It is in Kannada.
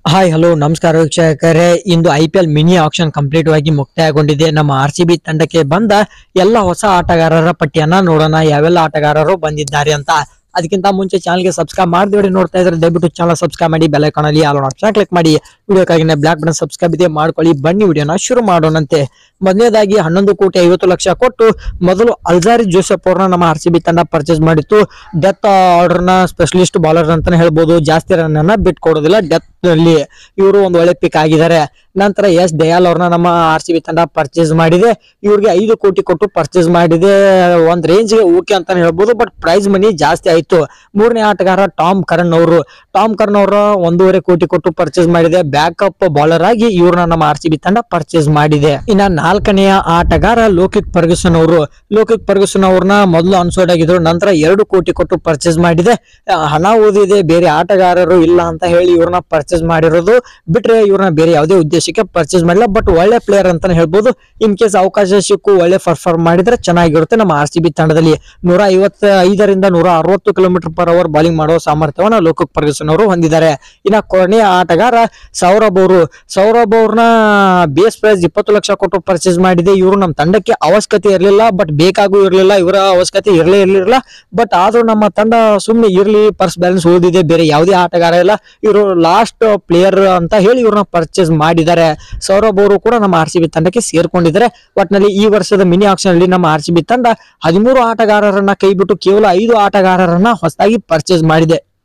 ಹಾಯ್ ಹಲೋ ನಮಸ್ಕಾರ ವೀಕ್ಷಕರೇ ಇಂದು I P L mini auction complete ಆಗಿ ಮುಕ್ತಾಯಗೊಂಡಿದೆ ನಮ್ಮ ಆರ್ ಸಿ ಬಿ ತಂಡಕ್ಕೆ ಬಂದ ಎಲ್ಲ ಹೊಸ ಆಟಗಾರರ ಪಟ್ಟಿಯನ್ನ ನೋಡೋಣ ಯಾವೆಲ್ಲ ಆಟಗಾರರು ಬಂದಿದ್ದಾರೆ ಅಂತ ಅದಕ್ಕಿಂತ ಮುಂಚೆ ಚಾನಲ್ಗೆ ಸಬ್ಸ್ಕ್ರೈಬ್ ಮಾಡಿದವರಿ ನೋಡ್ತಾ ಇದ್ರೆ ದಯವಿಟ್ಟು ಚಾನಲ್ ಸಬ್ಸ್ಕ್ರೈಬ್ ಮಾಡಿ ಬೆಲ್ ಐಕಾನ್ ಅಲ್ಲಿ ಆಲ್ ಆಪ್ಷನ್ ಕ್ಲಿಕ್ ಮಾಡಿ ವಿಡಿಯೋಕ್ಕಾಗಿ ಬ್ಲಾಕ್ ಬಟನ್ ಸಬ್ಸ್ಕ್ರೈಬ್ ಇದೆ ಮಾಡ್ಕೊಳ್ಳಿ ಬನ್ನಿ ವಿಡಿಯೋನ ಶುರು ಮಾಡೋಣಂತೆ ಮೊದಲನೇದಾಗಿ ಹನ್ನೊಂದು ಕೋಟಿ ಐವತ್ತು ಲಕ್ಷ ಕೊಟ್ಟು ಮೊದಲು ಅಲ್ಜಾರಿ ಜೋಸೆಫ್ ಅವ್ರನ್ನ ನಮ್ಮ ಆರ್ ಸಿ ಬಿ ತಂಡ ಪರ್ಚೇಸ್ ಮಾಡಿತ್ತು ಡೆತ್ ಆರ್ಡರ್ ನ ಸ್ಪೆಷಲಿಸ್ಟ್ ಬಾಲರ್ ಅಂತಾನೆ ಹೇಳ್ಬೋದು ಜಾಸ್ತಿ ರನ್ ಅನ್ನ ಬಿಟ್ ಕೊಡೋದಿಲ್ಲ ಡೆತ್ ನಲ್ಲಿ ಇವರು ಒಂದು ಒಳ್ಳೆ ಪಿಕ್ ಆಗಿದ್ದಾರೆ ನಂತರ ಎಸ್ ದಯಾಲ್ ಅವ್ರನ್ನ ನಮ್ಮ ಆರ್ ಸಿ ಬಿ ತಂಡ ಪರ್ಚೇಸ್ ಮಾಡಿದೆ ಇವ್ರಿಗೆ ಐದು ಕೋಟಿ ಕೊಟ್ಟು ಪರ್ಚೇಸ್ ಮಾಡಿದೆ ಒಂದ್ ರೇಂಜ್ ಗೆ ಓಕೆ ಅಂತಾನೆ ಹೇಳ್ಬೋದು ಬಟ್ ಪ್ರೈಸ್ ಮನಿ ಜಾಸ್ತಿ ಆಯ್ತು ಮೂರನೇ ಆಟಗಾರ ಟಾಮ್ ಕರಣ್ ಅವರು ಟಾಮ್ ಕರ್ನ್ ಅವರ ಒಂದೂವರೆ ಕೋಟಿ ಕೊಟ್ಟು ಪರ್ಚೇಸ್ ಮಾಡಿದೆ ಬ್ಯಾಕಪ್ ಬಾಲರ್ ಆಗಿ ಇವ್ರನ್ನ ನಮ್ಮ ಆರ್ ಸಿ ಬಿ ತಂಡ ಪರ್ಚೇಸ್ ಮಾಡಿದೆ ಇನ್ನ ನಾಲ್ಕನೆಯ ಆಟಗಾರ ಲೋಕಿಕ್ ಫರ್ಗುಸನ್ ಅವರು ಲೋಕಿಕ್ ಫರ್ಗುಸನ್ ಅವ್ರನ್ನ ಮೊದಲು ಅನ್ಸೋಡ್ ಆಗಿದ್ರು ನಂತರ ಎರಡು ಕೋಟಿ ಕೊಟ್ಟು ಪರ್ಚೇಸ್ ಮಾಡಿದೆ ಆ, ಹಣ ಓದಿದೆ ಬೇರೆ ಆಟಗಾರರು ಇಲ್ಲ ಅಂತ ಹೇಳಿ ಇವ್ರನ್ನ ಪರ್ಚೇಸ್ ಮಾಡಿರೋದು ಬಿಟ್ರೆ ಇವ್ರನ್ನ ಬೇರೆ ಯಾವುದೇ ಉದ್ದೇಶಕ್ಕೆ ಪರ್ಚೇಸ್ ಮಾಡಿಲ್ಲ ಬಟ್ ಒಳ್ಳೆ ಪ್ಲೇಯರ್ ಅಂತಾನೆ ಹೇಳ್ಬೋದು ಇನ್ ಕೇಸ್ ಅವಕಾಶ ಸಿಕ್ಕು ಒಳ್ಳೆ ಪರ್ಫಾರ್ಮ್ ಮಾಡಿದ್ರೆ ಚೆನ್ನಾಗಿರುತ್ತೆ ನಮ್ಮ ಆರ್ ಸಿ ಬಿ ತಂಡದಲ್ಲಿ ನೂರ ಐವತ್ತ ಐದರಿಂದ ನೂರ ಅರವತ್ತು ಕಿಲೋಮೀಟರ್ ಪರ್ ಅವರ್ ಬಾಲಿಂಗ್ ಮಾಡುವ ಸಾಮರ್ಥ್ಯವನ್ನ ಲೋಕಕ್ ಫರ್ಗೂಸನ್ ಅವರು ಹೊಂದಿದ್ದಾರೆ ಇನ್ನ ಕೊನೆಯ ಆಟಗಾರ ಸೌರಭ್ ಅವರು ಸೌರಭ್ ಅವ್ರನ್ನ ಬೇಸ್ ಪ್ರೈಸ್ ಇಪ್ಪತ್ತು ಲಕ್ಷ ಕೊಟ್ಟು ಪರ್ಚೇಸ್ ಮಾಡಿದೆ ಇವರು ನಮ್ಮ ತಂಡಕ್ಕೆ ಅವಶ್ಯಕತೆ ಇರಲಿಲ್ಲ ಬಟ್ ಬೇಕಾಗೂ ಇರಲಿಲ್ಲ ಇವರ ಅವಶ್ಯಕತೆ ಇರಲೇ ಇರಲಿಲ್ಲ ಬಟ್ ಆದ್ರೂ ನಮ್ಮ ತಂಡ ಸುಮ್ಮನೆ ಇರ್ಲಿ ಪರ್ಸ್ ಬ್ಯಾಲೆನ್ಸ್ ಉಳಿದಿದೆ ಬೇರೆ ಯಾವುದೇ ಆಟಗಾರ ಇಲ್ಲ ಇವರು ಲಾಸ್ಟ್ ಪ್ಲೇಯರ್ ಅಂತ ಹೇಳಿ ಇವ್ರನ್ನ ಪರ್ಚೇಸ್ ಮಾಡಿದ್ದಾರೆ ಸೌರಭ್ ಅವರು ಕೂಡ ನಮ್ಮ ಆರ್ ಸಿ ಬಿ ತಂಡಕ್ಕೆ ಸೇರ್ಕೊಂಡಿದ್ದಾರೆ ಒಟ್ನಲ್ಲಿ ಈ ವರ್ಷದ ಮಿನಿ ಆಕ್ಷನ್ ಅಲ್ಲಿ ನಮ್ಮ ಆರ್ ಸಿ ಬಿ ತಂಡ ಹದಿಮೂರು ಆಟಗಾರರನ್ನ ಕೈ ಬಿಟ್ಟು ಕೇವಲ ಐದು ಆಟಗಾರರನ್ನ ಹೊಸದಾಗಿ ಪರ್ಚೇಸ್ ಮಾಡಿದೆ